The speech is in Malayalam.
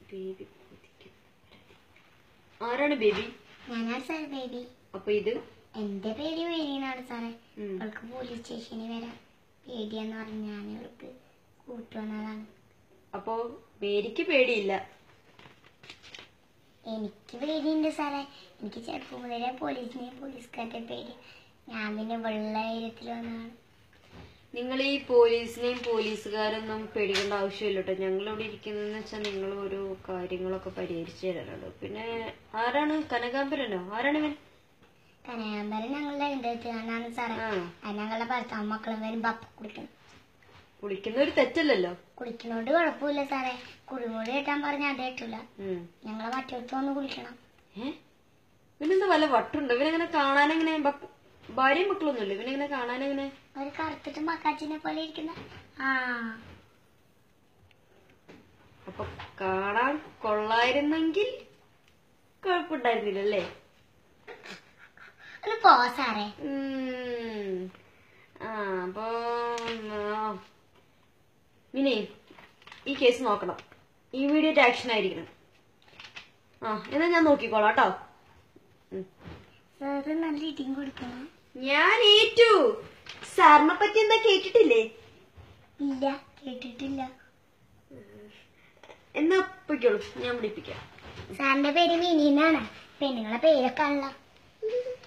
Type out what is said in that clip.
ബേബി കൊതിക്കും. ആരാണ് ബേബി ഞാനാണ് സാർ ബേബി അപ്പൊ ഇത് എന്റെ പേര് മേരിന്നാണ് സാറേ ഉം. അവൾക്ക് പോലീസ് സ്റ്റേഷനിൽ വരാം പേടിയെന്ന് പറഞ്ഞ് ഞാൻ അവൾക്ക് കൂട്ടുവന്നതാണ് അപ്പോ മേരിക്ക് പേടിയില്ല എനിക്ക് പേടിയുണ്ട് സാറേ എനിക്ക് ചെറുപ്പം മുതലേ പോലീസിനെയും പോലീസുകാരുടെ പേടി ഞാൻ പിന്നെ വെള്ളത്തിൽ വന്നതാണ് നിങ്ങൾ ഈ പോലീസിനെയും പോലീസുകാരൊന്നും പേടിക്കേണ്ട ആവശ്യമില്ല കേട്ടോ ഞങ്ങളിവിടെ ഇരിക്കുന്നതെന്ന് വെച്ചാൽ നിങ്ങൾ ഓരോ കാര്യങ്ങളൊക്കെ പരിഹരിച്ചു തരാനുണ്ട് പിന്നെ ആരാണ് കനകാംബരനോ ആരാണ് ഇവൻ കനകാമ്പരം ഞങ്ങളുടെ അടുത്ത് കാണാണ് സാറേ ആ അത് ഞങ്ങളുടെ ഭർത്താവ് മക്കളും വരുമ്പോ അപ്പം കുടിക്കണം കുളിക്കുന്ന ഒരു തെറ്റല്ലല്ലോ കുളിക്കണോണ്ട് കുഴപ്പമില്ല സാറേ കുളിമുടി കെട്ടാൻ പറഞ്ഞ അത് കേട്ടില്ല ഉം. ഞങ്ങളെ മറ്റൊരുത്ത് വന്ന് കുളിക്കണം ഏ ഇവനെന്താ വല്ല വട്ടുണ്ടോ ഇവനെങ്ങനെ കാണാനെങ്ങനെ ബ- ഭാര്യയും മക്കളൊന്നുമില്ല ഇവനെങ്ങനെ കാണാനെങ്ങനെ ഒരു കറുത്തിട്ട് മക്കാച്ചിനെ പോലെ ഇരിക്കുന്ന ആ അപ്പൊ കാണാൻ കൊള്ളായിരുന്നെങ്കിൽ കുഴപ്പമുണ്ടായിരുന്നില്ല അല്ലേ ഒന്ന് പോ സാറേ ഉം. ആ അപ്പൊ ആ. മിനി ഈ കേസ് നോക്കണം ഇമ്മീഡിയറ്റ് ആക്ഷൻ ആയിരിക്കണം ആ എന്നാ ഞാൻ നോക്കിക്കോളാം കേട്ടോ സാറ് നല്ല ഇടിയും കൊടുക്കണം ഞാൻ ഏറ്റു സാറിനെ പറ്റി എന്താ കേട്ടിട്ടില്ലേ ഇല്ല കേട്ടിട്ടില്ല എന്നാ പൊയ്ക്കോളൂ ഞാൻ വിളിപ്പിക്കാം സാറിന്റെ പേര് മിനിന്നാണ് പെണ്ണുങ്ങളെ പേരൊക്കെ ആണല്ലോ